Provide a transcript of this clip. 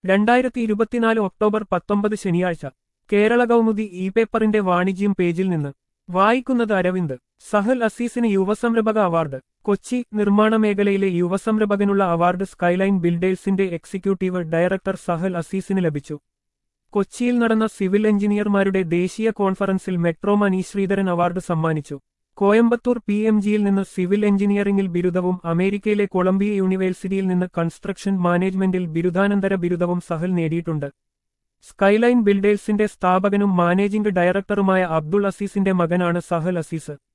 രണ്ടായിരത്തി ഇരുപത്തിനാല് ഒക്ടോബർ പത്തൊമ്പത് ശനിയാഴ്ച കേരള കൗമുദി ഇ പേപ്പറിന്റെ വാണിജ്യം പേജിൽ നിന്ന് വായിക്കുന്നത് അരവിന്ദ് സഹൽ അസീസിന് യുവസംരംഭക അവാർഡ് കൊച്ചി നിർമ്മാണ മേഖലയിലെ യുവസംരംഭകനുള്ള അവാർഡ് സ്കൈലൈൻ ബിൽഡേഴ്സിന്റെ എക്സിക്യൂട്ടീവ് ഡയറക്ടർ സഹൽ അസീസിന് ലഭിച്ചു കൊച്ചിയിൽ നടന്ന സിവിൽ എഞ്ചിനീയർമാരുടെ ദേശീയ കോൺഫറൻസിൽ മെട്രോ മണി ശ്രീധരൻ അവാർഡ് സമ്മാനിച്ചു കോയമ്പത്തൂർ പി എം ജിയിൽ നിന്ന് സിവിൽ എഞ്ചിനീയറിംഗിൽ ബിരുദവും അമേരിക്കയിലെ കൊളംബിയ യൂണിവേഴ്സിറ്റിയിൽ നിന്ന് കൺസ്ട്രക്ഷൻ മാനേജ്മെന്റിൽ ബിരുദാനന്തര ബിരുദവും സഹൽ നേടിയിട്ടുണ്ട് സ്കൈലൈൻ ബിൽഡേഴ്സിന്റെ സ്ഥാപകനും മാനേജിംഗ് ഡയറക്ടറുമായ അബ്ദുൾ അസീസിന്റെ മകനാണ് സഹൽ അസീസ്